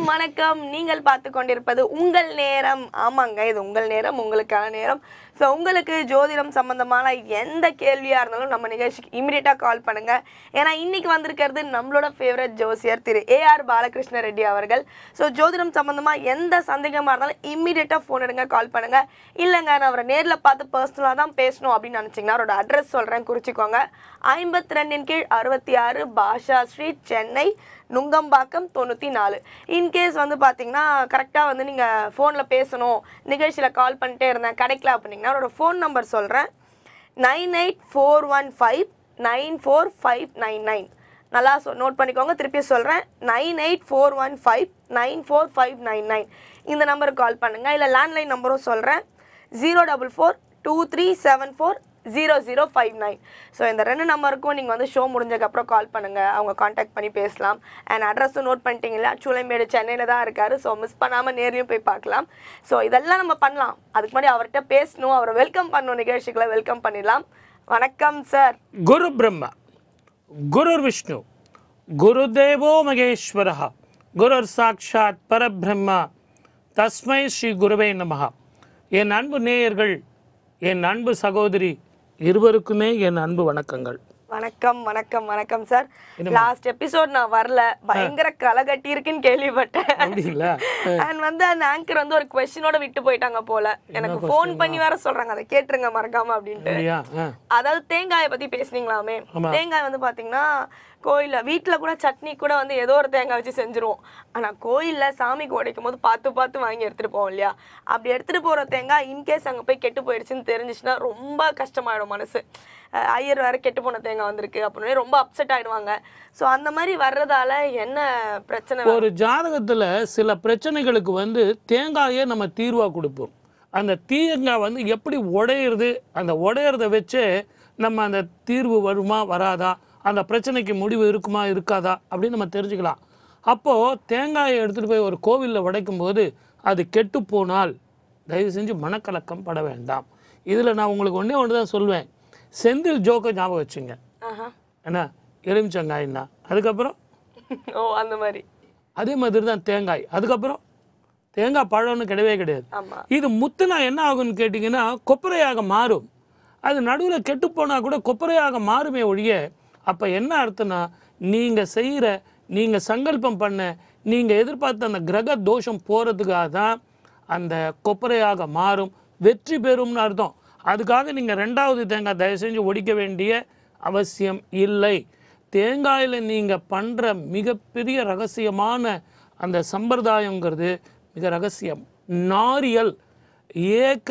வணக்கம் நீங்கள் பார்த்து கொண்டிருப்பது உங்கள் நேரம் ஆமாங்க இது உங்கள் நேரம் உங்களுக்கான நேரம் ஸோ உங்களுக்கு ஜோதிடம் சம்பந்தமான எந்த கேள்வியாக இருந்தாலும் நம்ம நிகழ்ச்சிக்கு இமீடியட்டாக கால் பண்ணுங்க ஏன்னா இன்னைக்கு வந்திருக்கிறது நம்மளோட ஃபேவரட் ஜோசியர் திரு ஏஆர் பாலகிருஷ்ண ரெட்டி அவர்கள் ஸோ ஜோதிடம் சம்பந்தமாக எந்த சந்தேகமாக இருந்தாலும் இம்மீடியட்டாக ஃபோன் எடுங்க கால் பண்ணுங்க இல்லைங்க நான் அவரை நேரில் பார்த்து பர்சனலாக தான் பேசணும் அப்படின்னு நினச்சிங்கன்னா அவரோட அட்ரஸ் சொல்கிறேன் குறிச்சிக்கோங்க ஐம்பத்தி ரெண்டின் கீழ் அறுபத்தி ஆறு பாஷா ஸ்ட்ரீட் சென்னை நுங்கம்பாக்கம் தொண்ணூற்றி நாலு இன்கேஸ் வந்து பார்த்தீங்கன்னா கரெக்டாக வந்து நீங்கள் ஃபோனில் பேசணும் நிகழ்ச்சியில் கால் பண்ணிட்டே இருந்தேன் கிடைக்கல அப்படின்னா அவரோட ஃபோன் நம்பர் சொல்கிறேன் nine eight four one five nine four five nine nine நல்லா சொ நோட் பண்ணிக்கோங்க திருப்பி சொல்கிறேன் nine eight four one five nine four five nine nine இந்த நம்பருக்கு கால் பண்ணுங்கள் இல்லை லேண்ட்லைன் நம்பரும் சொல்கிறேன் zero double four two three seven four zero zero five nine so இந்த ரெண்டு நம்பருக்கும் நீங்கள் வந்து ஷோ முடிஞ்சதுக்கப்புறம் கால் பண்ணுங்கள் அவங்க காண்டாக்ட் பண்ணி பேசலாம் அண்ட் அட்ரஸும் நோட் பண்ணிட்டீங்களா சூளைமேடு சென்னையில் தான் இருக்காரு ஸோ மிஸ் பண்ணாமல் நேர்லையும் போய் பார்க்கலாம் ஸோ இதெல்லாம் நம்ம பண்ணலாம் அதுக்கு முன்னாடி அவர்கிட்ட பேசணும் அவரை வெல்கம் பண்ணணும் நிகழ்ச்சிகளை வெல்கம் பண்ணிடலாம் வணக்கம் சார் ಗುರು ಬ್ರಹ್ಮ ಗುರುರ್ ವಿಷ್ಣು ಗುರುದೇವೋ ಮಹೇಶ್ವರ ಗುರುರ್ சாட்சாத் பரபிரம்ம தஸ்மை ஸ்ரீ குருவே நமஹ என் அன்பு நேயர்கள் என் அன்பு சகோதரி இருவருக்குமே என் அன்பு வணக்கங்கள் வணக்கம் வணக்கம் வணக்கம் சார் லாஸ்ட் எபிசோட் நான் வரல பயங்கர களை கட்டி இருக்குன்னு கேள்விப்பட்டேன் அப்படிங்களா அண்ட் வந்து அந்த ஆங்கர் வந்து ஒரு கொஸ்டினோட விட்டு போயிட்டாங்க போல எனக்கு ஃபோன் பண்ணி வேற சொல்றாங்க அதை கேட்டுருங்க மறக்காம அப்படின்ட்டு இல்லையா ஆ அதாவது தேங்காயை பத்தி பேசுனீங்களாமே ஆமா. தேங்காய் வந்து பாத்தீங்கன்னா கோயில்ல வீட்ல கூட சட்னி கூட வந்து ஏதோ ஒரு தேங்காய் வச்சு செஞ்சுருவோம் ஆனா கோயில்ல சாமிக்கு உடைக்கும் போது பார்த்து பார்த்து வாங்கி எடுத்துட்டு போவோம் இல்லையா அப்படி எடுத்துட்டு போற தேங்காய் இன்கேஸ் அங்க போய் கெட்டு போயிடுச்சுன்னு தெரிஞ்சுச்சுன்னா ரொம்ப கஷ்டமாயிடும் மனசு அஹ் ஐயர் வேற கெட்டு போன தேங்காய் வந்திருக்கு அப்படின்னு ரொம்ப அப்செட் ஆயிடுவாங்க ஸோ அந்த மாதிரி வர்றதால என்ன பிரச்சனை வரும்? ஒரு ஜாதகத்தில் சில பிரச்சனைகளுக்கு வந்து தேங்காயே நம்ம தீர்வாக கொடுப்போம் அந்த தேங்காய் வந்து எப்படி உடையிறது அந்த உடையிறத வச்சே நம்ம அந்த தீர்வு வருமா வராதா அந்த பிரச்சனைக்கு முடிவு இருக்குமா இருக்காதா அப்படின்னு நம்ம தெரிஞ்சுக்கலாம் அப்போது தேங்காயை எடுத்துகிட்டு போய் ஒரு கோவிலில் உடைக்கும் போது அது கெட்டு போனால் தயவு செஞ்சு மனக்கலக்கம் பட வேண்டாம் இதில் நான் உங்களுக்கு ஒன்றே ஒன்று தான் சொல்வேன் செந்தில் ஜோக்கை ஞாபகம் வச்சுங்க ஆஹா. என்ன எலுமிச்சங்காய்னா அதுக்கப்புறம் ஓ அந்த மாதிரி அதே மாதிரி தான் தேங்காய் அதுக்கப்புறம் தேங்காய் பழம்னு கிடையவே கிடையாது ஆமா இது முத்துனா என்ன ஆகும்னு கேட்டிங்கன்னா கொப்பரையாக மாறும் அது நடுவில் கெட்டுப்போனால் கூட கொப்பரையாக மாறுமே ஒழிய அப்போ என்ன அர்த்தம்னா நீங்கள் செய்கிற நீங்கள் சங்கல்பம் பண்ண நீங்கள் எதிர்பார்த்த அந்த கிரக தோஷம் போகிறதுக்காக தான் அந்த கொப்பரையாக மாறும் வெற்றி பெறும்னு அர்த்தம் அதுக்காக நீங்கள் ரெண்டாவது தேங்காய் தயவு செஞ்சு ஒடிக்க வேண்டிய அவசியம் இல்லை தேங்காயில் நீங்கள் பண்ணுற மிகப்பெரிய ரகசியமான அந்த சம்பிரதாயங்கிறது மிக ரகசியம் நாரியல் ஏக்க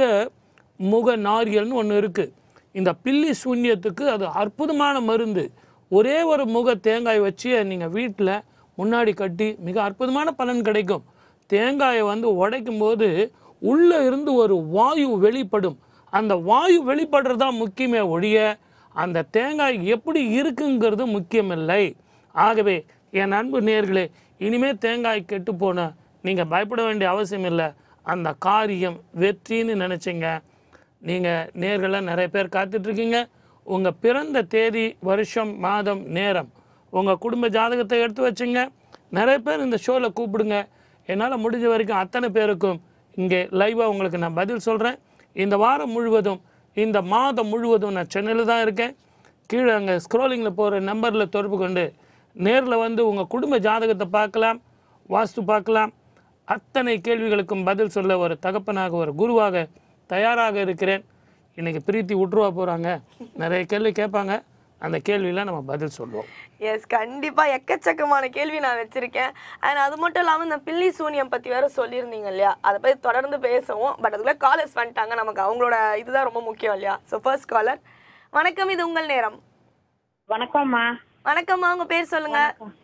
முக நாரியல்னு ஒன்று இருக்குது இந்த பில்லி சூன்யத்துக்கு அது அற்புதமான மருந்து ஒரே ஒரு முக தேங்காய் வச்சு நீங்கள் வீட்டில் முன்னாடி கட்டி மிக அற்புதமான பலன் கிடைக்கும் தேங்காயை வந்து உடைக்கும் போது உள்ளே இருந்து ஒரு வாயு வெளிப்படும் அந்த வாயு வெளிப்படுறது தான் முக்கியமே ஒழிய அந்த தேங்காய் எப்படி இருக்குங்கிறது முக்கியமில்லை ஆகவே என் அன்பு நேர்களே இனிமே தேங்காய் கெட்டு போன நீங்கள் பயப்பட வேண்டிய அவசியம் இல்லை அந்த காரியம் வெற்றின்னு நினச்சிங்க நீங்கள் நேர்களில் நிறைய பேர் காத்துட்ருக்கீங்க உங்கள் பிறந்த தேதி வருஷம் மாதம் நேரம் உங்கள் குடும்ப ஜாதகத்தை எடுத்து வச்சுங்க நிறைய பேர் இந்த ஷோவில் கூப்பிடுங்க என்னால் முடிஞ்ச வரைக்கும் அத்தனை பேருக்கும் இங்கே லைவாக உங்களுக்கு நான் பதில் சொல்கிறேன் இந்த வாரம் முழுவதும் இந்த மாதம் முழுவதும் நான் சென்னையில் தான் இருக்கேன் கீழே அங்கே ஸ்க்ரோலிங்கில் போகிற நம்பரில் தொடர்பு கொண்டு நேரில் வந்து உங்கள் குடும்ப ஜாதகத்தை பார்க்கலாம் வாஸ்து பார்க்கலாம் அத்தனை கேள்விகளுக்கும் பதில் சொல்ல ஒரு தகப்பனாக ஒரு குருவாக தயாராக இருக்கிறேன் இன்னைக்கு பிரீத்தி விட்டுருவா போகிறாங்க நிறைய கேள்வி கேட்பாங்க அந்த கேள்வியெலாம் நம்ம பதில் சொல்லுவோம் எஸ் கண்டிப்பா எக்கச்சக்கமான கேள்வி நான் வச்சிருக்கேன் அண்ட் அது மட்டும் இல்லாம இந்த பில்லி சூனியம் பத்தி வேற சொல்லியிருந்தீங்க இல்லையா அதை பத்தி தொடர்ந்து பேசுவோம் பட் அதுக்குள்ள காலர்ஸ் வந்துட்டாங்க நமக்கு அவங்களோட இதுதான் ரொம்ப முக்கியம் இல்லையா ஸோ ஃபர்ஸ்ட் காலர் வணக்கம் இது உங்கள் நேரம் வணக்கம்மா வணக்கம்மா உங்க பேர் சொல்லுங்க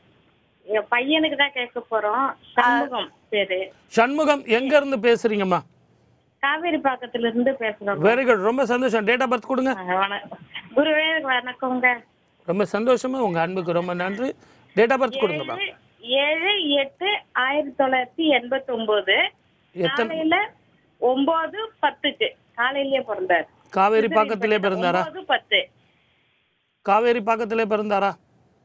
என் பையனுக்கு தான் கேட்க போறோம் சண்முகம் பேரு சண்முகம் எங்கேருந்து பேசுகிறீங்கம்மா காவேரி பாக்கத்துல இருந்து பேசுறோம் வெரி குட் ரொம்ப சந்தோஷம் டேட் ஆஃப் பர்த் கொடுங்க வணக்கம் குருவே வணக்கங்க ரொம்ப சந்தோஷமா உங்கள் அன்புக்கு ரொம்ப நன்றி டேட் ஆஃப் பர்த் கொடுங்கம்மா ஏழு- ஏழு எட்டு ஆயிரத்தி தொள்ளாயிரத்தி எண்பத்தி ஒன்பது எத்தனை காலையில ஒன்பது பத்துக்கு காலையிலேயே பிறந்தார் காவேரி பக்கத்திலே பிறந்தாரா ஒன்பது பத்து காவேரி பக்கத்திலே பிறந்தாரா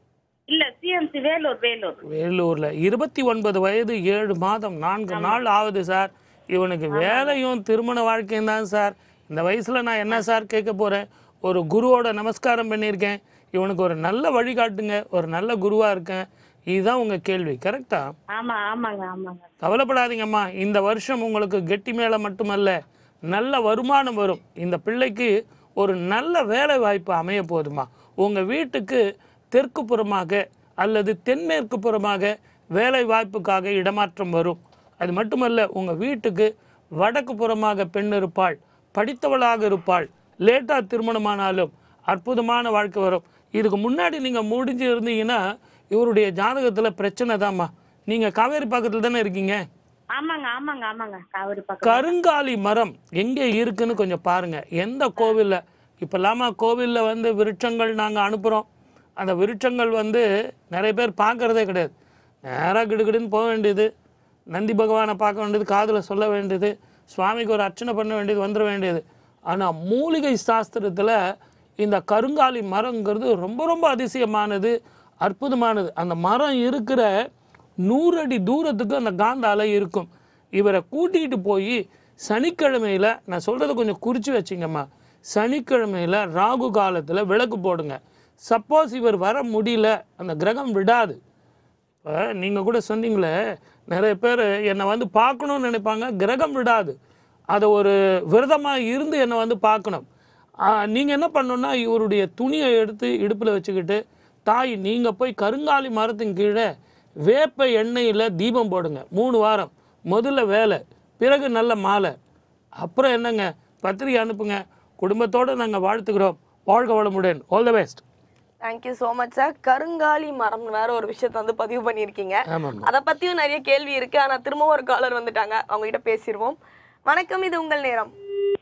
இல்ல சிஎம்சி வேலூர் வேலூர் வேலூரில் இருபத்தி ஒன்பது வயது ஏழு மாதம் நான்கு நாள் ஆகுது சார் இவனுக்கு வேலையும் திருமண வாழ்க்கையும் தான் சார் இந்த வயசில் நான் என்ன சார் கேட்க போகிறேன் ஒரு குருவோட நமஸ்காரம் பண்ணியிருக்கேன் இவனுக்கு ஒரு நல்ல வழிகாட்டுங்க ஒரு நல்ல குருவாக இருக்கேன் இதுதான் உங்கள் கேள்வி கரெக்டா ஆமா ஆமாங்க ஆமாங்க கவலைப்படாதீங்கம்மா இந்த வருஷம் உங்களுக்கு கெட்டி மேலே மட்டுமல்ல நல்ல வருமானம் வரும் இந்த பிள்ளைக்கு ஒரு நல்ல வேலை வாய்ப்பு அமைய போதுமா உங்கள் வீட்டுக்கு தெற்கு புறமாக அல்லது தென்மேற்கு புறமாக வேலை வாய்ப்புக்காக இடமாற்றம் வரும் அது மட்டுமல்ல உங்கள் வீட்டுக்கு வடக்கு புறமாக பெண் இருப்பாள் படித்தவளாக இருப்பாள் லேட்டாக திருமணமானாலும் அற்புதமான வாழ்க்கை வரும் இதுக்கு முன்னாடி நீங்கள் முடிஞ்சு இருந்தீங்கன்னா இவருடைய ஜாதகத்தில் பிரச்சனை தாம்மா நீங்கள் காவேரி பக்கத்தில் தானே இருக்கீங்க ஆமாங்க ஆமாங்க ஆமாங்க காவிரி பக்கம் கருங்காலி மரம் எங்கே இருக்குன்னு கொஞ்சம் பாருங்க எந்த கோவிலில் இப்போல்லாமா கோவிலில் வந்து விருட்சங்கள் நாங்கள் அனுப்புகிறோம் அந்த விருட்சங்கள் வந்து நிறைய பேர் பார்க்கறதே கிடையாது நேராக கிடுகிடுன்னு போக வேண்டியது நந்தி பகவானை பார்க்க வேண்டியது காதில் சொல்ல வேண்டியது சுவாமிக்கு ஒரு அர்ச்சனை பண்ண வேண்டியது வந்துட வேண்டியது ஆனால் மூலிகை சாஸ்திரத்தில் இந்த கருங்காலி மரங்கிறது ரொம்ப ரொம்ப அதிசயமானது அற்புதமானது அந்த மரம் இருக்கிற நூறு அடி தூரத்துக்கு அந்த காந்த அலை இருக்கும் இவரை கூட்டிகிட்டு போய் சனிக்கிழமையில் நான் சொல்கிறத கொஞ்சம் குறித்து வச்சிங்கம்மா சனிக்கிழமையில் ராகு காலத்தில் விளக்கு போடுங்க சப்போஸ் இவர் வர முடியல அந்த கிரகம் விடாது இப்போ நீங்கள் கூட சொன்னீங்களே நிறைய பேர் என்னை வந்து பார்க்கணும்னு நினைப்பாங்க கிரகம் விடாது அதை ஒரு விரதமாக இருந்து என்னை வந்து பார்க்கணும் நீங்கள் என்ன பண்ணணும்னா இவருடைய துணியை எடுத்து இடுப்பில் வச்சுக்கிட்டு தாய் நீங்கள் போய் கருங்காலி மரத்தின் கீழே வேப்ப எண்ணெயில் தீபம் போடுங்க மூணு வாரம் முதல்ல வேலை பிறகு நல்ல மாலை அப்புறம் என்னங்க பத்திரிக்கை அனுப்புங்க குடும்பத்தோடு நாங்கள் வாழ்த்துக்கிறோம் வாழ்க வளமுடன் all the best thank you so much sir கருங்காலி மரம் வேற ஒரு விஷயத்தை வந்து பதிவு பண்ணியிருக்கீங்க ஆமாம் அதை பத்தியும் நிறைய கேள்வி இருக்கு ஆனா திரும்பவும் ஒரு காலர் வந்துட்டாங்க அவங்க கிட்ட பேசிடுவோம் வணக்கம் இது உங்கள் நேரம்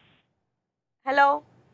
ஹலோ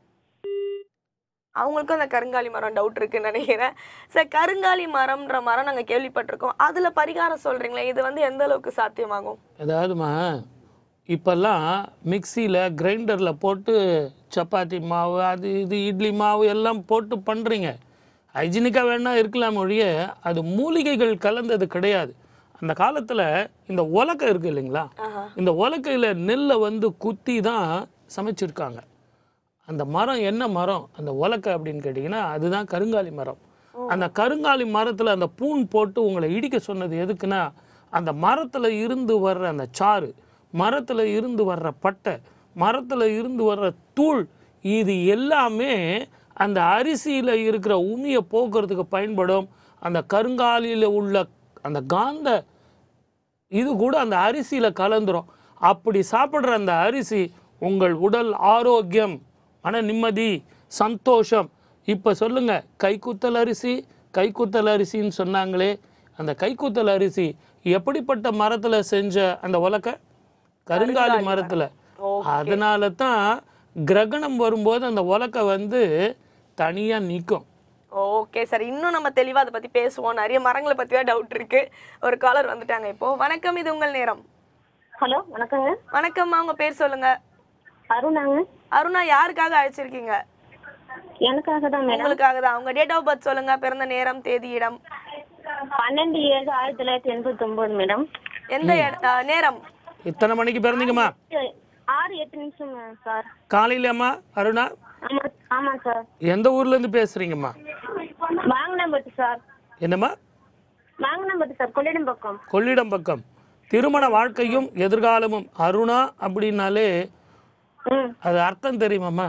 அவங்களுக்கும் அந்த கருங்காலி மரம் டவுட் இருக்குன்னு நினைக்கிறேன் சார் கருங்காலி மரம்ன்ற மரம் நாங்கள் கேள்விப்பட்டிருக்கோம் அதுல பரிகாரம் சொல்றீங்களே இது வந்து எந்த அளவுக்கு சாத்தியமாகும் அதாவதுமா இப்போல்லாம் மிக்சியில் கிரைண்டரில் போட்டு சப்பாத்தி மாவு அது இது இட்லி மாவு எல்லாம் போட்டு பண்ணுறீங்க ஹைஜீனிக்காக வேணால் இருக்கலாம் ஒழிய அது மூலிகைகள் கலந்தது கிடையாது அந்த காலத்தில் இந்த உலக்கை இருக்குது இல்லைங்களா ஆஹா. இந்த உலக்கையில் நெல்லை வந்து குத்தி தான் சமைச்சிருக்காங்க அந்த மரம் என்ன மரம் அந்த உலக்கை அப்படின்னு கேட்டிங்கன்னா அதுதான் கருங்காலி மரம் அந்த கருங்காலி மரத்தில் அந்த பூன் போட்டு உங்களை இடிக்க சொன்னது எதுக்குன்னா அந்த மரத்தில் இருந்து வர்ற அந்த சாறு மரத்தில் இருந்து வர்ற பட்டை மரத்தில் இருந்து வர்ற தூள் இது எல்லாமே அந்த அரிசியில் இருக்கிற உமியை போக்குறதுக்கு பயன்படும் அந்த கருங்காலியில் உள்ள அந்த காந்த இது கூட அந்த அரிசியில் கலந்துரும் அப்படி சாப்பிட்ற அந்த அரிசி உங்கள் உடல் ஆரோக்கியம் மன நிம்மதி சந்தோஷம் இப்போ சொல்லுங்க கைக்குத்தல் அரிசி கைக்குத்தல் அரிசின்னு சொன்னாங்களே அந்த கைக்குத்தல் அரிசி எப்படிப்பட்ட மரத்தில் செஞ்ச அந்த உலக்க கருங்காலி மரத்தில் அதனால தான் கிரகணம் வரும்போது அந்த உலக்க வந்து தனியாக நிற்கும் ஓகே சார் இன்னும் நம்ம தெளிவா அதை பத்தி பேசுவோம் நிறைய மரங்களை பத்தி தான் டவுட் இருக்கு ஒரு காலர் வந்துட்டாங்க இப்போ வணக்கம் இது உங்கள் நேரம் ஹலோ வணக்கங்க வணக்கம்மா உங்க பேர் சொல்லுங்க அருணாங்க அருணா யாருக்காக அழைச்சிருக்கீங்க எனக்காக தான் மேடம் உங்களுக்காக தான் உங்க டேட் ஆஃப் பர்த் சொல்லுங்க பிறந்த நேரம் தேதி இடம் பன்னெண்டு ஏழு ஆயிரத்தி தொள்ளாயிரத்தி எண்பத்தி ஒன்பது மேடம் எந்த இட- ஆ, நேரம் இத்தனை மணிக்கு பிறந்தீங்கம்மா ஆறு எட்டு நிமிஷம் சார் காலையிலம்மா அருணா ஆமா ஆமா சார் எந்த ஊர்லேருந்து பேசுகிறீங்கம்மா வாங்கினம்பட்டு சார் என்னம்மா வாங்கினம்பட்டு சார் கொள்ளிடம் பக்கம் கொள்ளிடம் பக்கம் திருமண வாழ்க்கையும் எதிர்காலமும் அருணா அப்படின்னாலே ம் அது அர்த்தம் தெரியுமாம்மா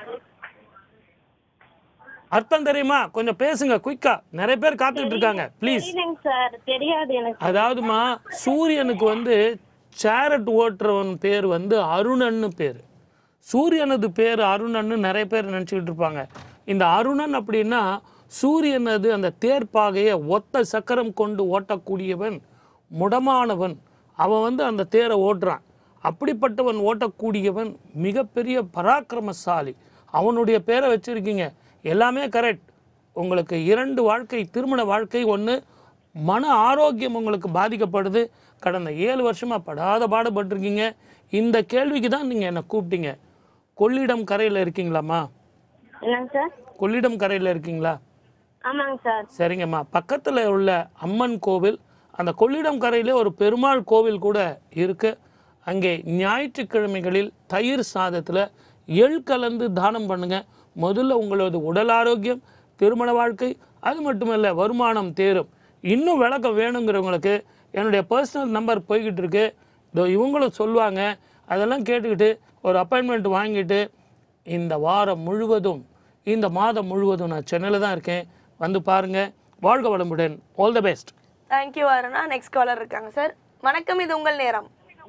அர்த்தம் தெரியுமா கொஞ்சம் பேசுங்க குயிக்கா நிறைய பேர் காத்துட்டு இருக்காங்க ப்ளீஸ் இல்லைங்க சார் தெரியாது எனக்கு அதாவதுமா சூரியனுக்கு வந்து சேரட் ஓட்டுறவன் பேர் வந்து அருணன்னு பேர் சூரியனது பேர் அருணன்னு நிறைய பேர் நினச்சிக்கிட்டு இருப்பாங்க இந்த அருணன் அப்படின்னா சூரியனது அந்த தேர்ப்பாகையை ஒத்த சக்கரம் கொண்டு ஓட்டக்கூடியவன் முடமானவன் அவன் வந்து அந்த தேரை ஓட்டுறான் அப்படிப்பட்டவன் ஓட்டக்கூடியவன் மிகப்பெரிய பராக்கிரமசாலி அவனுடைய பேரை வச்சுருக்கீங்க எல்லாமே கரெக்ட் உங்களுக்கு இரண்டு வாழ்க்கை திருமண வாழ்க்கை ஒன்று மன ஆரோக்கியம் உங்களுக்கு பாதிக்கப்படுது கடந்த ஏழு வருஷமாக படாத பாடுபட்டிருக்கீங்க இந்த கேள்விக்கு தான் நீங்கள் என்னை கூப்பிட்டீங்க கொள்ளிடம் கரையில் இருக்கீங்களாம்மா என்னங்க சார் கொள்ளிடம் கரையில் இருக்கீங்களா ஆமாங்க சார் சரிங்கம்மா பக்கத்தில் உள்ள அம்மன் கோவில் அந்த கொள்ளிடம் கரையிலே ஒரு பெருமாள் கோவில் கூட இருக்கு அங்கே ஞாயிற்றுக்கிழமைகளில் தயிர் சாதத்தில் எள் கலந்து தானம் பண்ணுங்க முதல்ல உங்களது உடல் ஆரோக்கியம் திருமண வாழ்க்கை அது மட்டுமல்ல வருமானம் தேரும் இன்னும் விளக்கம் வேணுங்கிறவங்களுக்கு என்னுடைய பர்சனல் நம்பர் போய்கிட்டு இருக்கு இதோ இவங்களும் சொல்லுவாங்க அதெல்லாம் கேட்டுக்கிட்டு ஒரு அப்பாயின்மெண்ட் வாங்கிட்டு இந்த வாரம் முழுவதும் இந்த மாதம் முழுவதும் நான் சென்னையில் தான் இருக்கேன் வந்து பாருங்க வாழ்க வளமுடன் all the best thank you Aruna next caller இருக்காங்க சார் வணக்கம் இது உங்கள் நேரம்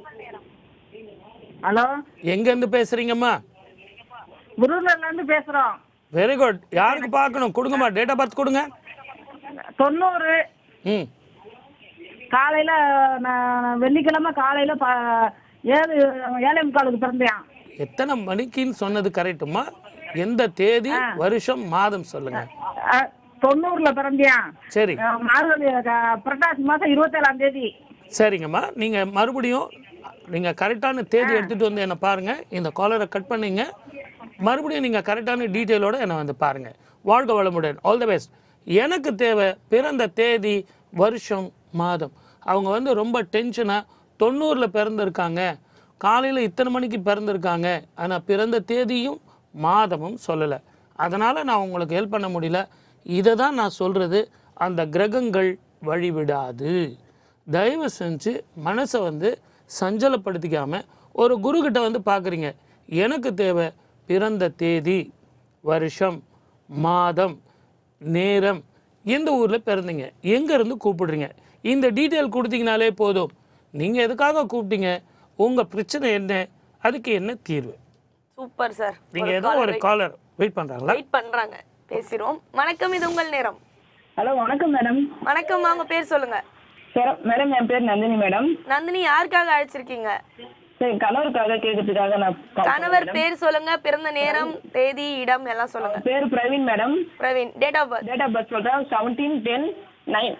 ஹலோ எங்கேருந்து பேசுறீங்கம்மா குருநர்ல இருந்து பேசுறோம் வெரி குட் யாருக்கு பார்க்கணும் கொடுங்கம்மா டேட் ஆஃப் பர்த் கொடுங்க தொண்ணூறு ம் காலையில நான் வெள்ளிக்கிழமை காலையில ப- ஏழு ஏழை முக்காலுக்கு பிறந்தேன் எத்தனை மணிக்குன்னு சொன்னது கரெக்டுமா எந்த தேதி வருஷம் மாதம் சொல்லுங்க அஹ், தொண்ணூறுல பிறந்தேன் சரி அஹ், மார்கழி அஹ், புரட்டாசி மாசம் இருபத்தேழாம் தேதி சரிங்கம்மா நீங்கள் மறுபடியும் நீங்கள் கரெக்டான தேதி எடுத்துகிட்டு வந்து என்னை பாருங்கள் இந்த காலரை கட் பண்ணீங்க மறுபடியும் நீங்கள் கரெக்டான டீட்டெயிலோட என்னை வந்து பாருங்கள் வாழ்க வளமுடன் ஆல் த பெஸ்ட் எனக்கு தேவை பிறந்த தேதி வருஷம் மாதம் அவங்க வந்து ரொம்ப டென்ஷனாக தொண்ணூறில் பிறந்திருக்காங்க காலையில் இத்தனை மணிக்கு பிறந்திருக்காங்க ஆனால் பிறந்த தேதியும் மாதமும் சொல்லலை அதனால் நான் உங்களுக்கு ஹெல்ப் பண்ண முடியல இதை தான் நான் சொல்கிறது அந்த கிரகங்கள் வழிவிடாது தயவு செஞ்சு மனசை வந்து சஞ்சலப்படுத்திக்காம ஒரு குருக்கிட்ட வந்து பார்க்குறீங்க எனக்கு தேவை பிறந்த தேதி வருஷம் மாதம் நேரம் எந்த ஊரில் பிறந்தீங்க எங்கேருந்து கூப்பிடுறீங்க இந்த டீட்டெயில் கொடுத்தீங்கனாலே போதும் நீங்கள் எதுக்காக கூப்பிட்டீங்க உங்கள் பிரச்சனை என்ன அதுக்கு என்ன தீர்வு சூப்பர் சார் நீங்கள் ஏதோ ஒரு காலர் வெயிட் பண்ணுறாங்களா வெயிட் பண்றாங்க பேசிடுவோம் வணக்கம் இது உங்கள் நேரம் ஹலோ வணக்கம் மேடம் வணக்கம் அவங்க பேர் சொல்லுங்க மேடம் என் பேர் நந்தினி மேடம் நந்தினி யாருக்காக அழைச்சிருக்கீங்க சரி கணவருக்காக கேட்கறதுக்காக நான் call கணவர் பேர் சொல்லுங்க பிறந்த நேரம் தேதி இடம் எல்லாம் சொல்லுங்க பண்ணேன். பேர் Praveen madam Praveen date of birth date of birth சொல்றேன் seventeen ten nine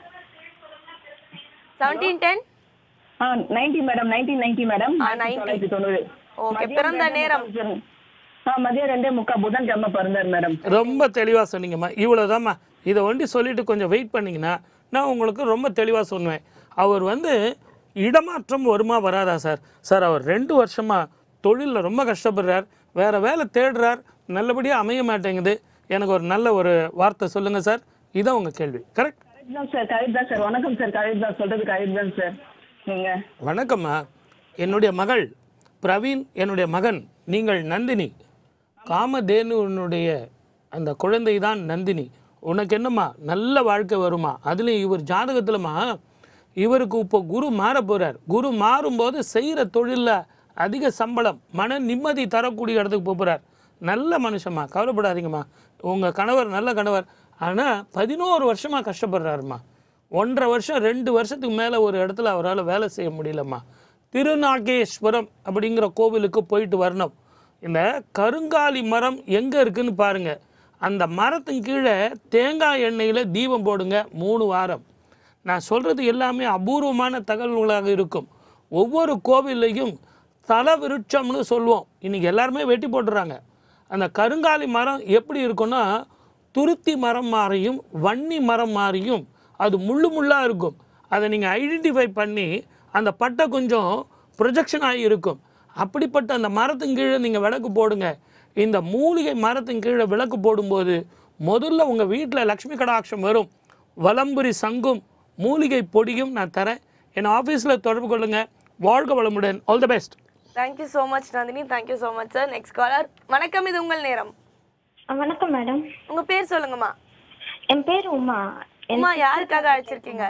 seventeen ten uh ninety madam nineteen ninety madam ஆ, 90. தொள்ளாயிரத்தி தொண்ணூறு ஓகே மதியம் பிறந்த ரெண்டே நேரம் முக்கால் ஆ மதியம் ரெண்டே முக்கா புதன் கிழமை பிறந்தார் மேடம் ரொம்ப தெளிவாக சொன்னீங்கம்மா இவ்வளோதாம்மா இதை ஒண்டி சொல்லிட்டு கொஞ்சம் வெயிட் பண்ணிங்கன்னா நான் உங்களுக்கு ரொம்ப தெளிவாக சொன்னேன் அவர் வந்து இடமாற்றம் வருமா வராதா சார் சார் அவர் ரெண்டு வருஷமாக தொழிலில் ரொம்ப கஷ்டப்படுறார் வேறு வேலை தேடுறார் நல்லபடியாக அமைய மாட்டேங்குது எனக்கு ஒரு நல்ல ஒரு வார்த்தை சொல்லுங்கள் சார் இதான் உங்கள் கேள்வி கரெக்ட் கரெக்ட் தான் சார் கரெக்ட் தான் சார் வணக்கம் சார் கரெக்ட் தான் சொல்றது கரெக்ட் தான் சார் நீங்க வணக்கம்மா என்னுடைய மகள் பிரவீன் என்னுடைய மகன் நீங்கள் நந்தினி காமதேனுனுடைய அந்த குழந்தை தான் நந்தினி உனக்கு என்னம்மா நல்ல வாழ்க்கை வருமா அதுலேயும் இவர் ஜாதகத்தில்மா இவருக்கு இப்போ குரு மாற போகிறார் குரு மாறும்போது செய்கிற தொழிலில் அதிக சம்பளம் மன நிம்மதி தரக்கூடிய இடத்துக்கு போகிறார் நல்ல மனுஷம்மா கவலைப்படாதீங்கம்மா உங்கள் கணவர் நல்ல கணவர் ஆனால் பதினோரு வருஷமாக கஷ்டப்படுறாருமா ஒன்றரை வருஷம் ரெண்டு வருஷத்துக்கு மேலே ஒரு இடத்துல அவரால் வேலை செய்ய முடியலம்மா திருநாகேஸ்வரம் அப்படிங்கிற கோவிலுக்கு போயிட்டு வரணும் இந்த கருங்காலி மரம் எங்கே இருக்குன்னு பாருங்க அந்த மரத்தின் கீழே தேங்காய் எண்ணெயில் தீபம் போடுங்க மூணு வாரம் நான் சொல்கிறது எல்லாமே அபூர்வமான தகவல்களாக இருக்கும் ஒவ்வொரு கோவில்லையும் தல விருட்சம்னு சொல்லுவோம் இன்றைக்கி எல்லாருமே வெட்டி போட்டுறாங்க அந்த கருங்காலி மரம் எப்படி இருக்குன்னா துருத்தி மரம் மாறியும் வன்னி மரம் மாறியும் அது முள்ளு முள்ளாக இருக்கும் அதை நீங்கள் ஐடென்டிஃபை பண்ணி அந்த பட்டை கொஞ்சம் ப்ரொஜெக்ஷன் ஆகி இருக்கும் அப்படிப்பட்ட அந்த மரத்தின் கீழே நீங்கள் விளக்கு போடுங்க இந்த மூலிகை மரத்தின் கீழே விளக்கு போடும்போது முதல்ல உங்கள் வீட்டில் லக்ஷ்மி கடாட்சம் வரும் வலம்புரி சங்கும் மூலிகை பொடியும் நான் தரேன் என் ஆஃபீஸில் தொடர்பு கொள்ளுங்க வாழ்க வளமுடன் all the best thank you so much Nandini thank you so much sir next caller வணக்கம் இது உங்கள் நேரம் வணக்கம் மேடம் உங்க பேர் சொல்லுங்கம்மா என் பேர் உமா என் அம்மா யாருக்காக அழைச்சிருக்கீங்க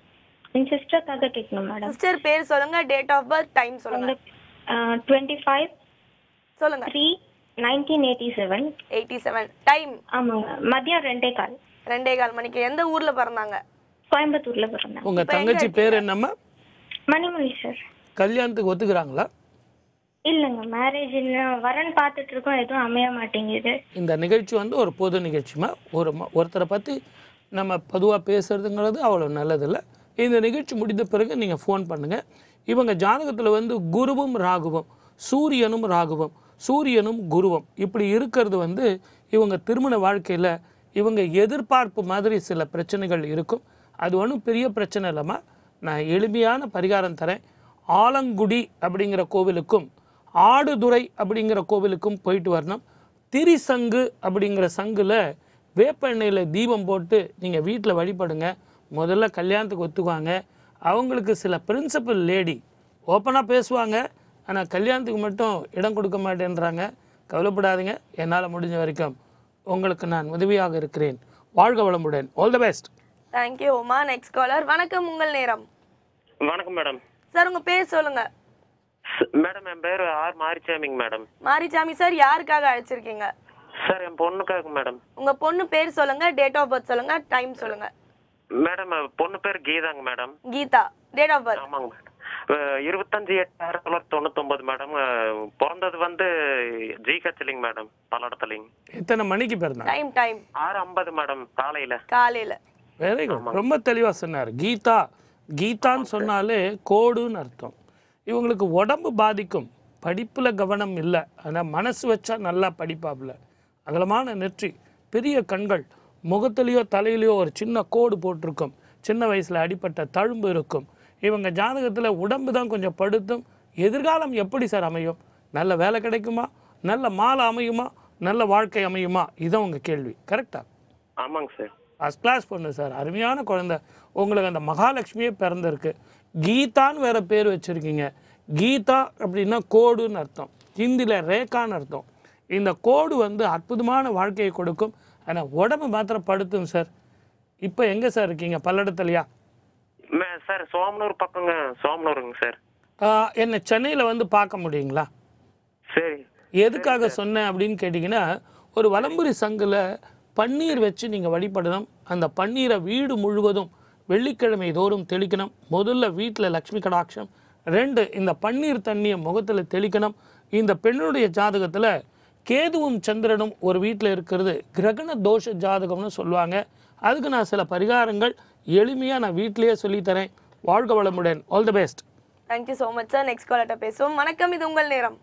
என் சிஸ்டருக்காக கேட்கணும் மேடம் சிஸ்டர் பேர் சொல்லுங்க டேட் ஆஃப் பர்த் டைம் சொல்லுங்க டுவெண்ட்டி ஃபைவ் சொல்லுங்க three nineteen eighty seven eighty seven time ஆமாங்க மதியம் ரெண்டே கால் ரெண்டே கால் மணிக்கு எந்த ஊர்ல பிறந்தாங்க கோயம்புத்தூர்ல பிறந்தேன் உங்கள் தங்கச்சி பேர் என்னம்மா மணிமொழி சார் கல்யாணத்துக்கு ஒத்துக்கிறாங்களா இல்லைங்க மேரேஜ் வரன் பார்த்துட்டு இருக்கோம் எதுவும் அமைய மாட்டேங்குது இந்த நிகழ்ச்சி வந்து ஒரு பொது நிகழ்ச்சிமா ஒரு ம- ஒருத்தரை பற்றி நம்ம பொதுவாக பேசுறதுங்கிறது அவ்வளோ நல்லதில்லை இந்த நிகழ்ச்சி முடிந்த பிறகு நீங்கள் ஃபோன் பண்ணுங்கள் இவங்க ஜாதகத்தில் வந்து குருவும் ராகுவும் சூரியனும் ராகுவும் சூரியனும் குருவும் இப்படி இருக்கிறது வந்து இவங்க திருமண வாழ்க்கையில் இவங்க எதிர்பார்ப்பு மாதிரி சில பிரச்சனைகள் இருக்கும் அது ஒன்றும் பெரிய பிரச்சனை இல்லாமல் நான் எளிமையான பரிகாரம் தரேன் ஆலங்குடி அப்படிங்கிற கோவிலுக்கும் ஆடுதுறை அப்படிங்கிற கோவிலுக்கும் போயிட்டு வரணும் திரிசங்கு அப்படிங்கிற சங்குல வேப்ப எண்ணெயில் தீபம் போட்டு நீங்கள் வீட்டில் வழிபடுங்க முதல்ல கல்யாணத்துக்கு ஒத்துக்குவாங்க அவங்களுக்கு சில பிரின்சிபல் லேடி ஓப்பனாக பேசுவாங்க ஆனால் கல்யாணத்துக்கு மட்டும் இடம் கொடுக்க மாட்டேன்றாங்க கவலைப்படாதீங்க என்னால் முடிஞ்ச வரைக்கும் உங்களுக்கு நான் உதவியாக இருக்கிறேன் வாழ்க வளமுடன் all the best thank you Uma next caller வணக்கம் உங்கள் நேரம் வணக்கம் மேடம் சார் உங்க பேர் சொல்லுங்க ஸ்- மேடம் என் பேர் ஆர் மாரிச்சாமிங்க மேடம் மாரிச்சாமி சார் யாருக்காக அழைச்சிருக்கீங்க சார் என் பொண்ணுக்காக மேடம் உங்க பொண்ணு பேர் சொல்லுங்க டேட் ஆஃப் பர்த் சொல்லுங்க டைம் சொல்லுங்க மேடம் அஹ், பொண்ணு பேர் கீதாங்க madam Geetha date of birth ஆமாங்க மேடம் அஹ், இருபத்தஞ்சு எட்டு ஆயிரத்தி தொள்ளாயிரத்தி தொண்ணூத்தொம்பது மேடம் அஹ், பிறந்தது வந்து ஜி கச்சலிங்க மேடம் பல்லடத்துலிங்க எத்தனை மணிக்கு பிறந்தாங்க டைம் டைம் ஆறு ஐம்பது மேடம் காலையில காலையில வெரி குட் ரொம்ப தெளிவாக சொன்னார் கீதா கீதான்னு சொன்னாலே கோடுன்னு அர்த்தம் இவங்களுக்கு உடம்பு பாதிக்கும் படிப்பில் கவனம் இல்லை ஆனால் மனசு வச்சா நல்லா படிப்பாப்புல அகலமான நெற்றி பெரிய கண்கள் முகத்துலேயோ தலையிலையோ ஒரு சின்ன கோடு போட்டிருக்கும் சின்ன வயசில் அடிப்பட்ட தழும்பு இருக்கும் இவங்க ஜாதகத்தில் உடம்பு தான் கொஞ்சம் படுத்தும் எதிர்காலம் எப்படி சார் அமையும் நல்ல வேலை கிடைக்குமா நல்ல மாலை அமையுமா நல்ல வாழ்க்கை அமையுமா இதான் உங்கள் கேள்வி கரெக்டாக ஆமாங்க சார் ஃபஸ்ட் கிளாஸ் பொண்ணு சார் அருமையான குழந்தை உங்களுக்கு அந்த மகாலட்சுமியே பிறந்திருக்கு கீதான்னு வேற பேர் வச்சுருக்கீங்க கீதா அப்படின்னா கோடுன்னு அர்த்தம் ஹிந்தியில் ரேகான்னு அர்த்தம் இந்த கோடு வந்து அற்புதமான வாழ்க்கையை கொடுக்கும் ஆனால் உடம்பு மாத்திரம் படுத்தும் சார் இப்போ எங்கே சார் இருக்கீங்க பல்லடத்துலையா மே சார் சோமனூர் பக்கங்க சோமனூருங்க சார் ஆஹ், என்னை சென்னையில் வந்து பார்க்க முடியுங்களா சரி எதுக்காக சொன்னேன் அப்படின்னு கேட்டிங்கன்னா ஒரு வலம்புரி சங்கில் பன்னீர் வச்சு நீங்கள் வழிபடணும் அந்த பன்னீரை வீடு முழுவதும் வெள்ளிக்கிழமை தோறும் தெளிக்கணும் முதல்ல வீட்டில் லக்ஷ்மி கடாட்சம் ரெண்டு இந்த பன்னீர் தண்ணியை முகத்தில் தெளிக்கணும் இந்த பெண்ணுடைய ஜாதகத்தில் கேதுவும் சந்திரனும் ஒரு வீட்டில் இருக்கிறது கிரகண தோஷ ஜாதகம்னு சொல்லுவாங்க அதுக்கு நான் சில பரிகாரங்கள் எளிமையாக நான் வீட்டிலேயே சொல்லித்தரேன் வாழ்க வளமுடன் all the best thank you so much sir next காலர்கிட்ட பேசுவோம் வணக்கம் இது உங்கள் நேரம்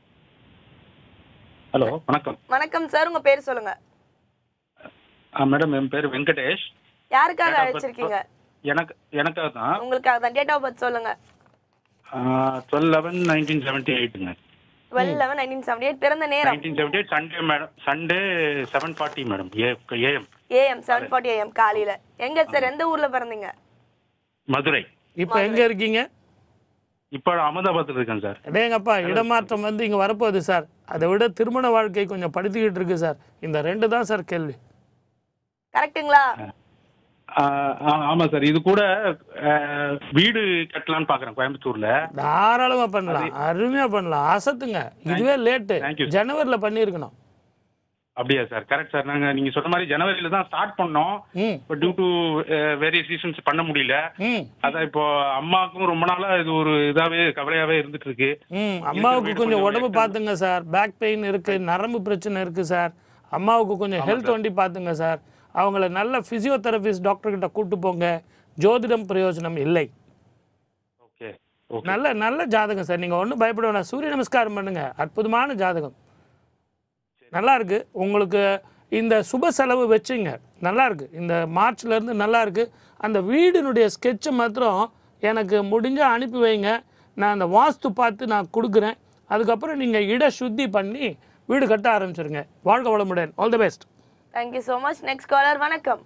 ஹலோ வணக்கம் வணக்கம் சார் உங்க பேர் சொல்லுங்க ஆ மேடம் என் பேர் வெங்கடேஷ் யாருக்காக அழைச்சிருக்கீங்க எனக்கு எனக்காக தான் உங்களுக்காக தான் டேட் ஆஃப் பர்த் சொல்லுங்க டுவெல் லெவன் நைன்டீன் செவன்ட்டி எயிட்டுங்க twelve eleven nineteen seventy eight பிறந்த நேரம் nineteen seventy eight Sunday madam Sunday seven forty madam A AM AM seven forty AM காலையில எங்க சார் எந்த ஊர்ல பிறந்தீங்க மதுரை இப்போ எங்கே இருக்கீங்க இப்போ அகமதாபாத்தில் இருக்கேன் சார் அடேங்கப்பா இடமாற்றம் வந்து இங்கே வரப்போகுது சார் அதை விட திருமண வாழ்க்கை கொஞ்சம் படுத்திக்கிட்டு இருக்கு சார் இந்த ரெண்டு தான் சார் கேள்வி கரெக்ட்டுங்களா ஆ, ஆ, ஆமா சார் இது கூட ஆ, வீடு கட்டலாம்னு பார்க்குறேன் கோயம்புத்தூர்ல தாராளமாக பண்ணலாம் அருமையாக பண்ணலாம் அசத்துங்க இதுவே லேட்டு Thank you. ஜனவரியில் பண்ணியிருக்கணும் அப்படியா சார் கரெக்ட் சார் நாங்கள் நீங்கள் சொன்ன மாதிரி ஜனவரியில தான் ஸ்டார்ட் பண்ணோம் ம் இப்போ டியூ டு வேரியஸ் ரீசன்ஸ் பண்ண முடியல ம் அதான் இப்போ அம்மாவுக்கும் ரொம்ப நாளா இது ஒரு இதாவே கவலையாவே இருந்துட்டு இருக்கு ம் அம்மாவுக்கு வீடு கொஞ்சம் கொஞ்சம் உடம்பு extend- பார்த்துங்க சார் பேக் பெயின் இருக்குது நரம்பு பிரச்சனை இருக்குது சார் அம்மாவுக்கு கொஞ்சம் ஹெல்த் வண்டி பார்த்துங்க சார் அவங்கள நல்ல ஃபிசியோதெரபிஸ்ட் டாக்டர்கிட்ட கூட்டு போங்க ஜோதிடம் பிரயோஜனம் இல்லை ஓகே ஓகே நல்ல நல்ல ஜாதகம் சார் நீங்கள் ஒன்றும் பயப்பட வேணாம் சூரிய நமஸ்காரம் பண்ணுங்க அற்புதமான ஜாதகம் நல்லா இருக்கு உங்களுக்கு இந்த சுப செலவு வச்சுங்க நல்லா இருக்கு இந்த மார்ச்ல இருந்து நல்லா இருக்கு அந்த வீடினுடைய ஸ்கெட்சை மாத்திரம் எனக்கு முடிஞ்சா அனுப்பி வைங்க நான் அந்த வாஸ்து பார்த்து நான் கொடுக்குறேன் அதுக்கப்புறம் நீங்கள் இட சுத்தி பண்ணி வீடு கட்ட ஆரம்பிச்சிருங்க வாழ்க வளமுடன் all the best thank you so much next caller வணக்கம்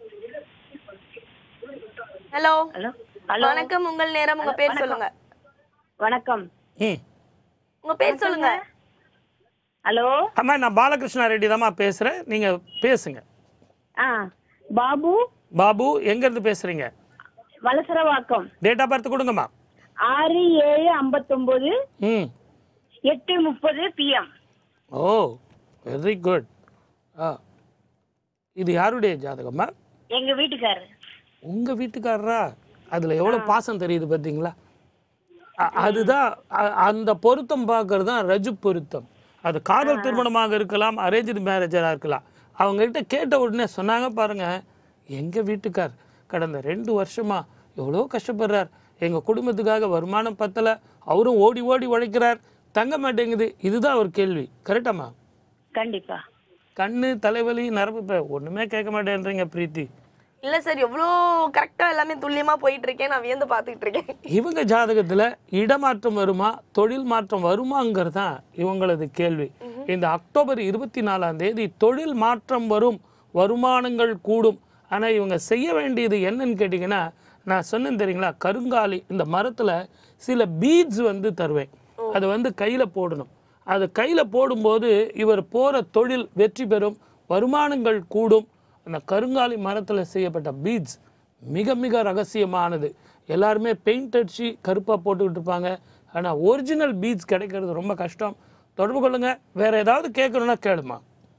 ஹலோ ஹலோ ஹலோ வணக்கம் உங்கள் நேரம் உங்க பேர் சொல்லுங்க வணக்கம் ம் உங்க பேர் சொல்லுங்க ஹலோ அம்மா நான் பாலகிருஷ்ணா ரெட்டி தாம்மா பேசுகிறேன் நீங்கள் பேசுங்க ஆ பாபு பாபு எங்கேருந்து பேசுகிறீங்க வலசரவாக்கம் டேட் ஆஃப் பர்த் கொடுங்கம்மா ஆறு ஏழு ஐம்பத்தொம்போது ம் எட்டு முப்பது பிஎம் ஓ வெரி குட் ஆ இது யாருடைய ஜாதகம்மா எங்க வீட்டுக்காரர் உங்கள் வீட்டுக்காரரா அதில் எவ்வளோ பாசம் தெரியுது பார்த்தீங்களா அ- அதுதான் அ- அந்த பொருத்தம் பார்க்கறது தான் ரஜு பொருத்தம் அது காதல் திருமணமாக இருக்கலாம் அரேஞ்சு மேரேஜராக இருக்கலாம் அவங்ககிட்ட கேட்ட உடனே சொன்னாங்க பாருங்க எங்கள் வீட்டுக்கார் கடந்த ரெண்டு வருஷமா எவ்வளோ கஷ்டப்படுறார் எங்கள் குடும்பத்துக்காக வருமானம் பத்தலை அவரும் ஓடி ஓடி உழைக்கிறார் தங்க மாட்டேங்குது இதுதான் ஒரு கேள்வி கரெக்டாம்மா கண்டிப்பா கண்ணு தலைவலி நரம்பு இப்போ ஒன்றுமே கேட்க மாட்டேன்றீங்க பிரீத்தி இல்ல சார் எவ்வளோ கரெக்டா எல்லாமே துல்லியமா போயிட்டு இருக்கேன் நான் வியந்து பார்த்துக்கிட்டு இருக்கேன் இவங்க ஜாதகத்தில் இடமாற்றம் வருமா தொழில் மாற்றம் வருமாங்கிறது தான் இவங்களது கேள்வி இந்த அக்டோபர் இருபத்தி நாலாம் தேதி தொழில் மாற்றம் வரும் வருமானங்கள் கூடும் ஆனால் இவங்க செய்ய வேண்டியது என்னன்னு கேட்டிங்கன்னா நான் சொன்னேன் தெரியுங்களா கருங்காலி இந்த மரத்தில் சில பீட்ஸ் வந்து தருவேன் அதை வந்து கையில் போடணும் அது கையில் போடும்போது இவர் போகிற தொழில் வெற்றி பெறும் வருமானங்கள் கூடும் அந்த கருங்காலி மரத்தில் செய்யப்பட்ட பீட்ஸ் மிக மிக ரகசியமானது எல்லாருமே பெயிண்ட் அடிச்சு கருப்பாக போட்டுக்கிட்டு இருப்பாங்க ஆனால் ஒரிஜினல் பீட்ஸ் கிடைக்கிறது ரொம்ப கஷ்டம் தொடர்பு கொள்ளுங்க வேற ஏதாவது கேட்கணும்னா கேளுமா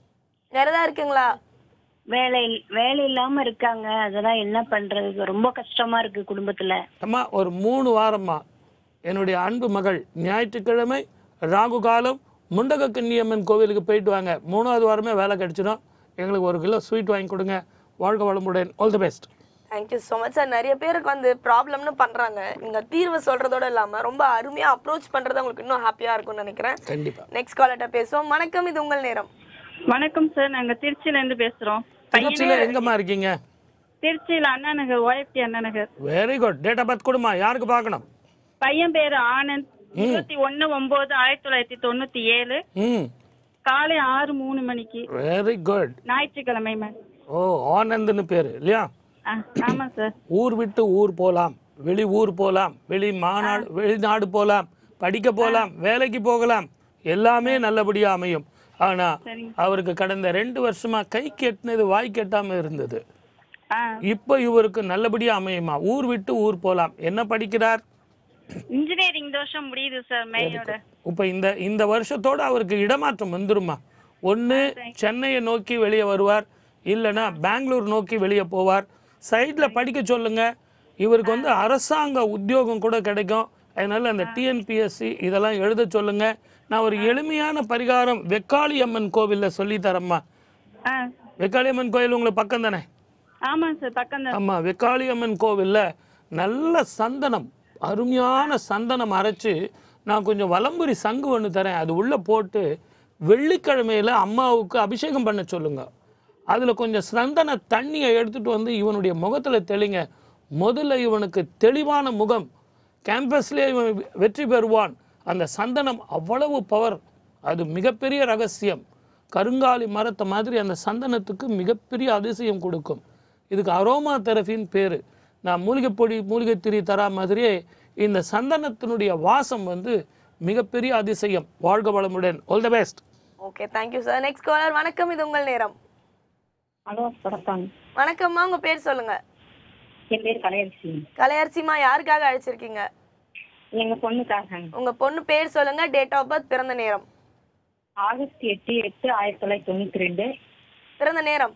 வேற ஏதாவது இருக்குங்களா வேலை வேலை இல்லாம இருக்காங்க அதெல்லாம் என்ன பண்றது ரொம்ப கஷ்டமா இருக்கு குடும்பத்துல அம்மா ஒரு மூணு வாரமா என்னுடைய அன்பு மகள் ஞாயிற்றுக்கிழமை ராகு காலம் முண்டக கன்னியம்மன் கோவிலுக்கு போயிட்டு வாங்க மூணாவது வாரமே வேலை கிடைச்சிடும் எங்களுக்கு ஒரு கிலோ ஸ்வீட் வாங்கி கொடுங்க வாழ்க வளமுடன் all the best thank you so much sir நிறைய பேருக்கு வந்து ப்ராப்ளம்னு பண்றாங்க நீங்க தீர்வு சொல்றதோட இல்லாம ரொம்ப அருமையா அப்ரோச் பண்றது உங்களுக்கு இன்னும் ஹாப்பியா இருக்கும்னு நினைக்கிறேன் கண்டிப்பா நெக்ஸ்ட் காலர்கிட்ட பேசுவோம் வணக்கம் இது உங்கள் நேரம் வணக்கம் சார் நாங்க திருச்சியில இருந்து பேசுறோம் திருச்சியில் எங்கம்மா இருக்கீங்க திருச்சியில Anna Nagar OFT Anna Nagar very good date of birth கொடுமா யாருக்கு பார்க்கணும் பையன் பேரு ஆனந்த் இருபத்தி ஒண்ணு ஒன்பது ஆயிரத்தி தொள்ளாயிரத்தி தொண்ணூத்தி ஏழு ம் காலை ஆறு மூணு மணிக்கு வெரி குட் ஞாயிற்றுக்கிழமை மேம் ஓ ஆனந்த்னு பேர் இல்லையா ஆ, ஆமா சார் ஊர் விட்டு ஊர் போகலாம் வெளி ஊர் போகலாம் வெளி மாநாடு வெளிநாடு போகலாம் படிக்க போகலாம் வேலைக்கு போகலாம் எல்லாமே நல்லபடியாக அமையும் ஆனால் அவருக்கு கடந்த ரெண்டு வருஷமா கை கெட்டினது வாய் கெட்டாம இருந்தது ஆ இப்போ இவருக்கு நல்லபடியாக அமையுமா ஊர் விட்டு ஊர் போகலாம் என்ன படிக்கிறார் இன்ஜினியரிங் இந்த வருஷம் முடியுது சார் மேயோட இப்போ இந்த இந்த வருஷத்தோட அவருக்கு இடமாற்றம் வந்துருமா ஒன்று சென்னையை நோக்கி வெளியே வருவார் இல்லைன்னா பெங்களூர் நோக்கி வெளியே போவார் சைடில் படிக்க சொல்லுங்க இவருக்கு வந்து அரசாங்க உத்தியோகம் கூட கிடைக்கும் அதனால அந்த டிஎன்பிஎஸ்சி இதெல்லாம் எழுத சொல்லுங்க நான் ஒரு எளிமையான பரிகாரம் வெக்காளி அம்மன் கோவிலில் சொல்லி தரேம்மா ஆ வெக்காளி அம்மன் கோயில் உங்களுக்கு பக்கம் தானே ஆமா சார் பக்கம் தான் ஆமாம் வெக்காளி அம்மன் கோவிலில் நல்ல சந்தனம் அருமையான சந்தனம் அரைச்சு நான் கொஞ்சம் வலம்புரி சங்கு ஒன்று தரேன் அது உள்ளே போட்டு வெள்ளிக்கிழமையில் அம்மாவுக்கு அபிஷேகம் பண்ண சொல்லுங்க அதில் கொஞ்சம் சந்தன தண்ணியை எடுத்துட்டு வந்து இவனுடைய முகத்தில் தெளிங்க முதல்ல இவனுக்கு தெளிவான முகம் கேம்பஸ்லேயே இவன் வெ- வெற்றி பெறுவான் அந்த சந்தனம் அவ்வளவு பவர் அது மிகப்பெரிய ரகசியம் கருங்காலி மரத்தை மாதிரி அந்த சந்தனத்துக்கு மிகப்பெரிய அதிசயம் கொடுக்கும் இதுக்கு அரோமா தெரபின்னு பேர் நான் மூலிகைப் பொடி மூலிகைத் திரி தரா மாதிரியே இந்த சந்தனத்தினுடைய வாசம் வந்து மிகப்பெரிய அதிசயம் வாழ்க வளமுடன் all the best okay thank you sir next caller வணக்கம் இது உங்கள் நேரம் ஹலோ வணக்கம் வணக்கம்மா உங்க பேர் சொல்லுங்க என் பேர் கலையரசி கலையரசிமா யாருக்காக அழைச்சிருக்கீங்க எங்க பொண்ணுக்காக உங்க பொண்ணு பேர் சொல்லுங்க டேட் ஆஃப் பர்த் பிறந்த நேரம் ஆகஸ்ட் எட்டு எட்டு ஆயிரத்தி தொள்ளாயிரத்தி தொண்ணூத்தி ரெண்டு பிறந்த நேரம்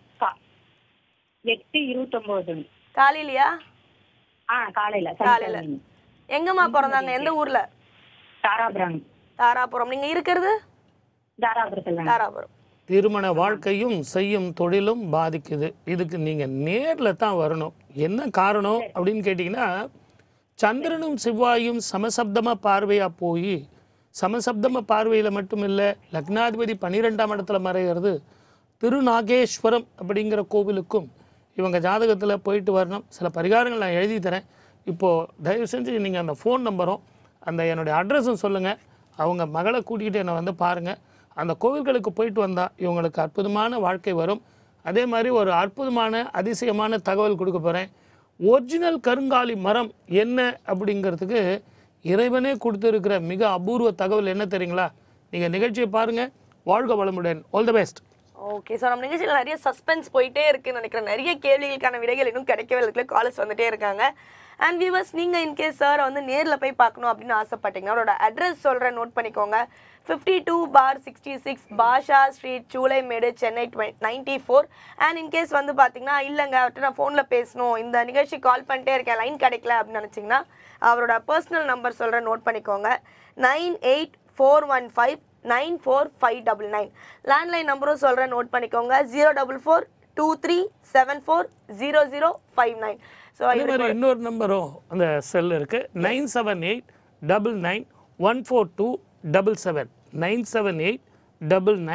எட்டு இருபத்தொன்பது காலையிலயா ஆ காலையில காலையில எங்கம்மா பிறந்தாங்க எந்த ஊர்ல தாராபுரம் தாராபுரம் நீங்க இருக்கிறது தாராபுரத்துல தாராபுரம் திருமண வாழ்க்கையும் செய்யும் தொழிலும் பாதிக்குது இதுக்கு நீங்கள் நேரில் தான் வரணும் என்ன காரணம் அப்படின்னு கேட்டிங்கன்னா சந்திரனும் செவ்வாயும் சமசப்தமாக பார்வையாக போய் சமசப்தம பார்வையில் மட்டும் இல்லை லக்னாதிபதி பன்னிரெண்டாம் இடத்துல மறைகிறது திருநாகேஸ்வரம் அப்படிங்கிற கோவிலுக்கும் இவங்க ஜாதகத்தில் போயிட்டு வரணும் சில பரிகாரங்கள் நான் எழுதி தரேன் இப்போது தயவு செஞ்சு நீங்கள் அந்த ஃபோன் நம்பரும் அந்த என்னுடைய அட்ரஸும் சொல்லுங்கள் அவங்க மகளை கூட்டிகிட்டு என்னை வந்து பாருங்கள் அந்த கோவில்களுக்கு போயிட்டு வந்தால் இவங்களுக்கு அற்புதமான வாழ்க்கை வரும் அதே மாதிரி ஒரு அற்புதமான அதிசயமான தகவல் கொடுக்க போகிறேன் ஒரிஜினல் கருங்காலி மரம் என்ன அப்படிங்கிறதுக்கு இறைவனே கொடுத்துருக்கிற மிக அபூர்வ தகவல் என்ன தெரியுங்களா நீங்கள் நிகழ்ச்சியை பாருங்கள் வாழ்க வளமுடன் all the best okay so நம்ம நிகழ்ச்சியில் நிறைய சஸ்பென்ஸ் போயிட்டே இருக்குன்னு நினைக்கிறேன் நிறைய கேள்விகளுக்கான விடைகள் இன்னும் கிடைக்கவே இல்லை காலர்ஸ் வந்துட்டே இருக்காங்க அண்ட் வியூவர்ஸ் நீங்கள் இன்கேஸ் சாரை வந்து நேரில் போய் பார்க்கணும் அப்படின்னு ஆசைப்பட்டீங்கன்னா அவரோட அட்ரஸ் சொல்கிறேன் நோட் பண்ணிக்கோங்க fifty two bar sixty six Basha street Choolaimedu Chennai டுவெ நைன்ட்டி ஃபோர் அண்ட் இன்கேஸ் வந்து பார்த்தீங்கன்னா இல்லைங்க அவர்கிட்ட நான் ஃபோனில் பேசணும் இந்த நிகழ்ச்சி கால் பண்ணிட்டே இருக்கேன் லைன் கிடைக்கல அப்படின்னு நினச்சிங்கன்னா அவரோட பர்சனல் நம்பர் சொல்கிறேன் நோட் பண்ணிக்கோங்க nine eight four one five nine four five double nine landline நம்பரும் சொல்கிறேன் நோட் பண்ணிக்கோங்க zero double four two three seven four zero zero five nine so அதே மாதிரி இன்னொரு நம்பரும் அந்த செல் இருக்குது nine seven eight double nine one four two double seven nine seven eight double nine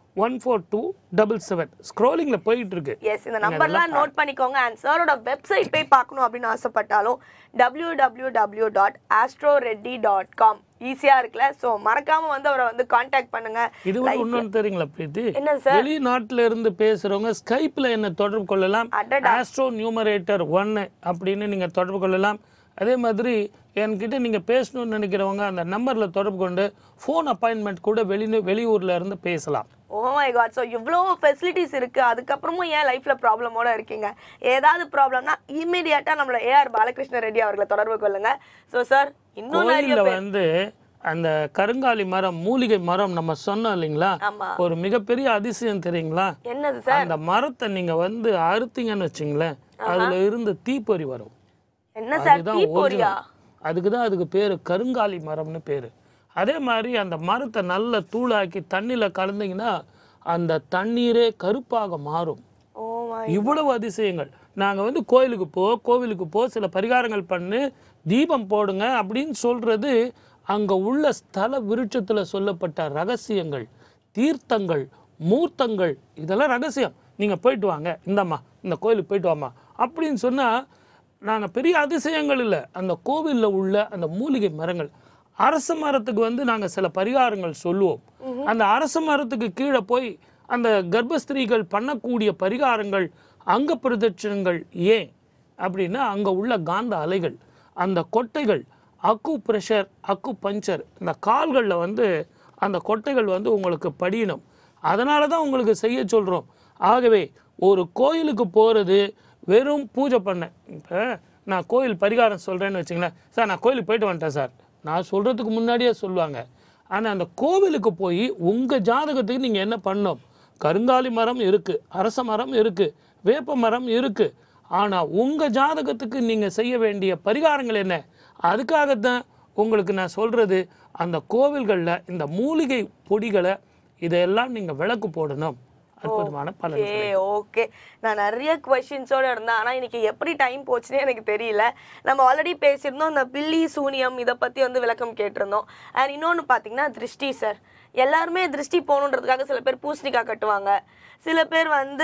one four two double seven ஸ்க்ரோலிங்கில் போயிட்டு இருக்கு S இந்த நம்பர்லாம் நோட் பண்ணிக்கோங்க அண்ட் சாரோட வெப்சைட் போய் பார்க்கணும் அப்படின்னு ஆசைப்பட்டாலும் W W W dot astro Reddy dot com ஈஸியாக இருக்குல்ல ஸோ மறக்காம வந்து அவரை வந்து காண்டாக்ட் பண்ணுங்க இது வந்து இன்னொன்று தெரியுங்களா பிரீத்தி என்ன சார் வெளிநாட்டுல இருந்து பேசுறவங்க ஸ்கைப்ல என்ன தொடர்பு கொள்ளலாம் அடடா. ஆஸ்ட்ரோ நியூமரேட்டர் ஒன்னு அப்படின்னு நீங்க தொடர்பு கொள்ளலாம் அதே மாதிரி என்கிட்ட நீங்க பேசணும்னு நினைக்கிறவங்க அந்த நம்பர்ல தொடர்பு கொண்டு ஃபோன் அப்பாயின்மெண்ட் கூட வெளி வெளியூர்ல இருந்து பேசலாம் ஓ மை காட் ஸோ இவ்வளோ ஃபெசிலிட்டிஸ் இருக்குது அதுக்கப்புறமும் ஏன் லைஃப்பில் ப்ராப்ளமோட இருக்கீங்க ஏதாவது ப்ராப்ளம்னா இம்மீடியட்டாக நம்மள ஏஆர் பாலகிருஷ்ண ரெட்டி அவர்களை தொடர்பு கொள்ளுங்க ஸோ சார் இன்னும் நிறைய கோயில்ல பேர் வந்து அந்த கருங்காலி மரம் மூலிகை மரம் நம்ம சொன்னோம் இல்லைங்களா ஆமா ஒரு மிகப்பெரிய அதிசயம் தெரியுங்களா என்னது சார் அந்த மரத்தை நீங்க வந்து அறுத்தீங்கன்னு வச்சுங்களேன் அதுல இருந்து தீப்பொறி வரும் என்ன சார் அதுதான் டீ போரியா original. அதுக்கு தான் அதுக்கு பேர் கருங்காலி மரம்னு பேர் அதே மாதிரி அந்த மரத்தை நல்ல தூளாக்கி தண்ணியில் கலந்தீங்கன்னா அந்த தண்ணீரே கருப்பாக மாறும் ஓ மை இவ்வளவு அதிசயங்கள் நாங்கள் வந்து கோயிலுக்கு போ கோவிலுக்கு போ சில பரிகாரங்கள் பண்ணு தீபம் போடுங்க அப்படின்னு சொல்றது அங்கே உள்ள ஸ்தல விருட்சத்தில் சொல்லப்பட்ட ரகசியங்கள் தீர்த்தங்கள் மூர்த்தங்கள் இதெல்லாம் ரகசியம் நீங்கள் போயிட்டு வாங்க இந்தம்மா இந்த கோயிலுக்கு போயிட்டு வாம்மா அப்படின்னு சொன்னால் நாங்கள் பெரிய அதிசயங்கள் இல்லை அந்த கோவிலில் உள்ள அந்த மூலிகை மரங்கள் அரச மரத்துக்கு வந்து நாங்கள் சில பரிகாரங்கள் சொல்லுவோம் அந்த அரச மரத்துக்கு கீழே போய் அந்த கர்ப்பஸ்திரீகள் பண்ணக்கூடிய பரிகாரங்கள் அங்க பிரதட்சணங்கள் ஏன் அப்படின்னா அங்கே உள்ள காந்த அலைகள் அந்த கொட்டைகள் அக்கு ப்ரெஷர் அக்கு பஞ்சர் இந்த கால்களில் வந்து அந்த கொட்டைகள் வந்து உங்களுக்கு படியணும் அதனால தான் உங்களுக்கு செய்ய சொல்கிறோம் ஆகவே ஒரு கோயிலுக்கு போகிறது வெறும் பூஜை பண்ண இப்போ நான் கோயில் பரிகாரம் சொல்கிறேன்னு வச்சுங்களேன் சார் நான் கோயிலுக்கு போயிட்டு வந்துட்டேன் சார் நான் சொல்கிறதுக்கு முன்னாடியே சொல்லுவாங்க ஆனால் அந்த கோவிலுக்கு போய் உங்கள் ஜாதகத்துக்கு நீங்கள் என்ன பண்ணணும் கருங்காலி மரம் இருக்குது அரச மரம் இருக்குது வேப்ப மரம் இருக்குது ஆனால் உங்கள் ஜாதகத்துக்கு நீங்கள் செய்ய வேண்டிய பரிகாரங்கள் என்ன அதுக்காகத்தான் உங்களுக்கு நான் சொல்கிறது அந்த கோவில்களில் இந்த மூலிகை பொடிகளை இதையெல்லாம் நீங்கள் விளக்கு போடணும் அற்புதமான பலன் ஓகே ஓகே நான் நிறைய கொஷின்ஸோட இருந்தேன் ஆனால் இன்னைக்கு எப்படி டைம் போச்சுன்னே எனக்கு தெரியல நம்ம ஆல்ரெடி பேசியிருந்தோம் இந்த பில்லி சூனியம் இதை பற்றி வந்து விளக்கம் கேட்டிருந்தோம் அண்ட் இன்னொன்று பார்த்தீங்கன்னா திருஷ்டி சார் எல்லாருமே திருஷ்டி போகணுன்றதுக்காக சில பேர் பூசணிக்காய் கட்டுவாங்க சில பேர் வந்து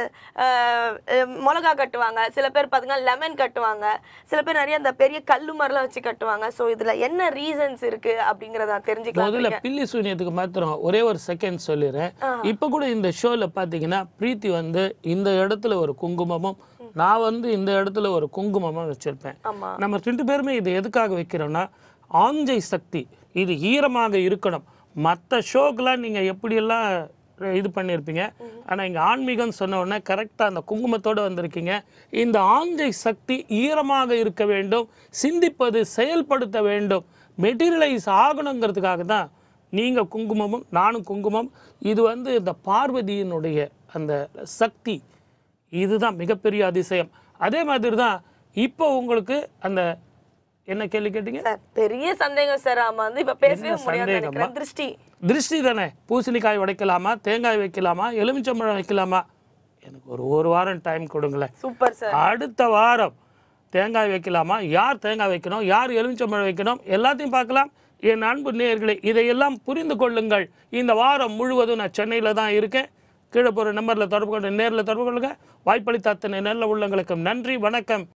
அஹ், அஹ், மிளகா கட்டுவாங்க சில பேர் பார்த்தீங்கன்னா லெமன் கட்டுவாங்க சில பேர் நிறைய அந்த பெரிய கல்லு மாதிரிலாம் வச்சு கட்டுவாங்க ஸோ இதில் என்ன ரீசன்ஸ் இருக்குது அப்படிங்கிறத நான் தெரிஞ்சுக்கலாம் முதல்ல பில்லி சூனியத்துக்கு மாத்திரம் ஒரே ஒரு செகண்ட் சொல்லிடுறேன் இப்போ கூட இந்த ஷோவில் பார்த்தீங்கன்னா பிரீத்தி வந்து இந்த இடத்துல ஒரு குங்குமமும் நான் வந்து இந்த இடத்துல ஒரு குங்குமமும் வச்சிருப்பேன் ஆமா. நம்ம ரெண்டு பேருமே இது எதுக்காக வைக்கிறோம்னா ஆஞ்சை சக்தி இது ஈரமாக இருக்கணும் மற்ற ஷோக்கெலாம் நீங்கள் எப்படியெல்லாம் இது பண்ணியிருப்பீங்க ஆனால் இங்கே ஆன்மீகம் சொன்ன உடனே கரெக்டாக அந்த குங்குமத்தோடு வந்திருக்கீங்க இந்த ஆஞ்சை சக்தி ஈரமாக இருக்க வேண்டும் சிந்திப்பது செயல்படுத்த வேண்டும் மெட்டீரியலைஸ் ஆகணுங்கிறதுக்காக தான் நீங்கள் குங்குமமும் நானும் குங்குமம் இது வந்து இந்த பார்வதியினுடைய அந்த சக்தி இதுதான் மிகப்பெரிய அதிசயம் அதே மாதிரி தான் இப்போ உங்களுக்கு அந்த என்ன கேள்வி கேட்டீங்க சார் பெரிய சந்தேகம் சார் ஆமா வந்து இப்ப பேசவே என்ன முடியாது சந்தேகமா? நினைக்கிறேன் திருஷ்டி திருஷ்டி தானே பூசணிக்காய் உடைக்கலாமா தேங்காய் வைக்கலாமா எலுமிச்சம்பழம் வைக்கலாமா எனக்கு ஒரு ஒரு வாரம் டைம் கொடுங்களேன் சூப்பர் சார் அடுத்த வாரம் தேங்காய் வைக்கலாமா யார் தேங்காய் வைக்கணும் யார் எலுமிச்சம்பழம் வைக்கணும் எல்லாத்தையும் பார்க்கலாம் என் அன்பு நேயர்களே இதையெல்லாம் புரிந்து கொள்ளுங்கள் இந்த வாரம் முழுவதும் நான் சென்னையில் தான் இருக்கேன் கீழே போகிற நம்பரில் தொடர்பு கொண்டு நேரில் தொடர்பு கொள்ளுங்க வாய்ப்பளித்த அத்தனை நல்ல உள்ளங்களுக்கும் நன்றி வணக்கம்